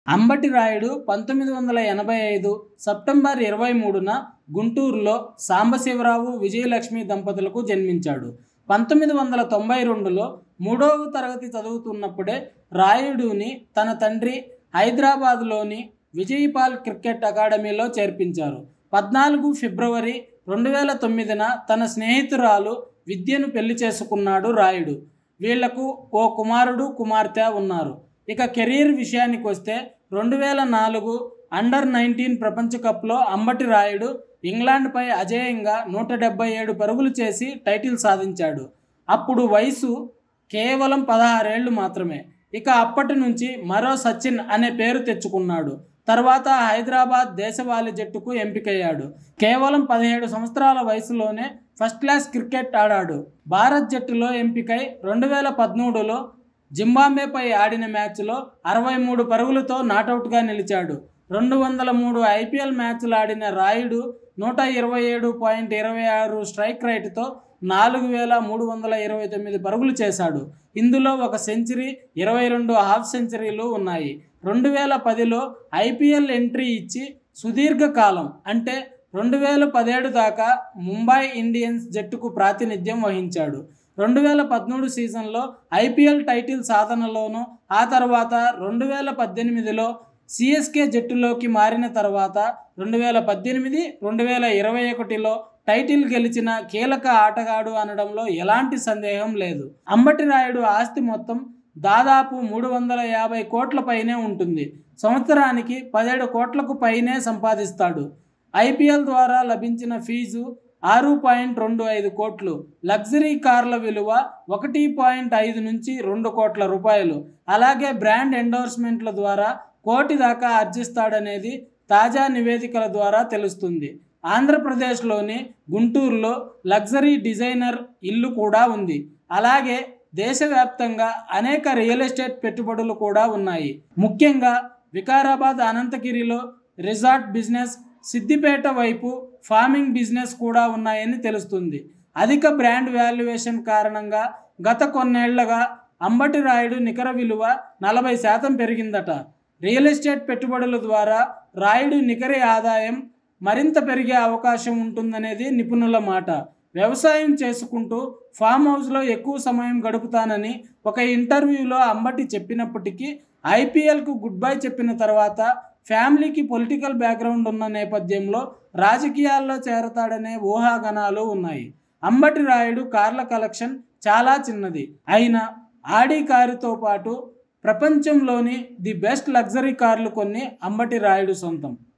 అంబటి రాయుడు పంతొమ్మిది వందల ఎనభై ఐదు సెప్టెంబర్ ఇరవై మూడున గుంటూరులో సాంబశివరావు విజయలక్ష్మి దంపతులకు జన్మించాడు పంతొమ్మిది వందల తొంభై రెండులో మూడవ తరగతి చదువుతున్నప్పుడే రాయుడుని తన తండ్రి హైదరాబాద్లోని విజయపాల్ క్రికెట్ అకాడమీలో చేర్పించారు పద్నాలుగు ఫిబ్రవరి రెండు వేల తొమ్మిదిన తన స్నేహితురాలు విద్యను పెళ్లి చేసుకున్నాడు రాయుడు వీళ్లకు ఓ కుమారుడు కుమార్తె ఉన్నారు ఇక కెరీర్ విషయానికి వస్తే రెండు వేల నాలుగు అండర్ నైన్టీన్ ప్రపంచ కప్లో అంబటి రాయుడు ఇంగ్లాండ్పై అజేయంగా నూట డెబ్బై ఏడు పరుగులు చేసి టైటిల్ సాధించాడు అప్పుడు వయసు కేవలం పదహారేళ్లు మాత్రమే ఇక అప్పటి నుంచి మరో సచిన్ అనే పేరు తెచ్చుకున్నాడు తర్వాత హైదరాబాద్ దేశవాళీ జట్టుకు ఎంపికయ్యాడు కేవలం పదిహేడు సంవత్సరాల వయసులోనే ఫస్ట్ క్లాస్ క్రికెట్ ఆడాడు భారత్ జట్టులో ఎంపికై రెండు వేల పదమూడులో జింబాబేపై ఆడిన మ్యాచ్లో అరవై మూడు పరుగులతో నాటౌట్గా నిలిచాడు రెండు వందల మూడు ఐపీఎల్ మ్యాచ్లు ఆడిన రాయుడు నూట ఇరవై ఏడు పాయింట్ ఇరవై ఆరు స్ట్రైక్ రేటుతో నాలుగు వేల మూడు వందల ఇరవై తొమ్మిది పరుగులు చేశాడు ఇందులో ఒక సెంచరీ ఇరవై రెండు హాఫ్ సెంచరీలు ఉన్నాయి రెండు వేల పదిలో ఐపీఎల్ ఎంట్రీ ఇచ్చి సుదీర్ఘకాలం అంటే రెండు వేల పదిహేడు దాకా ముంబై ఇండియన్స్ జట్టుకు ప్రాతినిధ్యం వహించాడు రెండు వేల పదమూడు సీజన్లో ఐపీఎల్ టైటిల్ సాధనలోనూ ఆ తర్వాత రెండు వేల పద్దెనిమిదిలో సిఎస్కే జట్టులోకి మారిన తర్వాత రెండు వేల పద్దెనిమిది రెండు వేల ఇరవై ఒకటిలో టైటిల్ గెలిచిన కీలక ఆటగాడు అనడంలో ఎలాంటి సందేహం లేదు అంబటి రాయుడు ఆస్తి మొత్తం దాదాపు మూడు వందల యాభై కోట్ల పైనే ఉంటుంది సంవత్సరానికి పదిహేడు కోట్లకు పైనే సంపాదిస్తాడు ఐపీఎల్ ద్వారా లభించిన ఫీజు ఆరు పాయింట్ రెండు ఐదు కోట్లు లగ్జరీ కార్ల విలువ ఒకటి పాయింట్ ఐదు నుంచి రెండు కోట్ల రూపాయలు అలాగే బ్రాండ్ ఎండోర్స్మెంట్ల ద్వారా కోటి దాకా ఆర్జిస్తాడనేది తాజా నివేదికల ద్వారా తెలుస్తుంది ఆంధ్రప్రదేశ్లోని గుంటూరులో లగ్జరీ డిజైనర్ ఇల్లు కూడా ఉంది అలాగే దేశవ్యాప్తంగా అనేక రియల్ ఎస్టేట్ పెట్టుబడులు కూడా ఉన్నాయి ముఖ్యంగా వికారాబాద్ అనంతగిరిలో రిసార్ట్ బిజినెస్ సిద్దిపేట వైపు ఫార్మింగ్ బిజినెస్ కూడా ఉన్నాయని తెలుస్తుంది అధిక బ్రాండ్ వాల్యుయేషన్ కారణంగా గత కొన్నేళ్లుగా అంబటి రాయుడు నికర విలువ నలభై శాతం పెరిగిందట రియల్ ఎస్టేట్ పెట్టుబడుల ద్వారా రాయుడు నికర ఆదాయం మరింత పెరిగే అవకాశం ఉంటుందనేది నిపుణుల మాట వ్యవసాయం చేసుకుంటూ ఫామ్ హౌస్లో ఎక్కువ సమయం గడుపుతానని ఒక ఇంటర్వ్యూలో అంబటి చెప్పినప్పటికీ ఐపీఎల్కు గుడ్ బై చెప్పిన తర్వాత ఫ్యామిలీకి పొలిటికల్ బ్యాక్గ్రౌండ్ ఉన్న నేపథ్యంలో రాజకీయాల్లో చేరతాడనే ఊహాగణాలు ఉన్నాయి అంబటి రాయుడు కార్ల కలెక్షన్ చాలా చిన్నది అయినా ఆడి కారుతో పాటు ప్రపంచంలోని ది బెస్ట్ లగ్జరీ కార్లు కొన్ని అంబటి రాయుడు సొంతం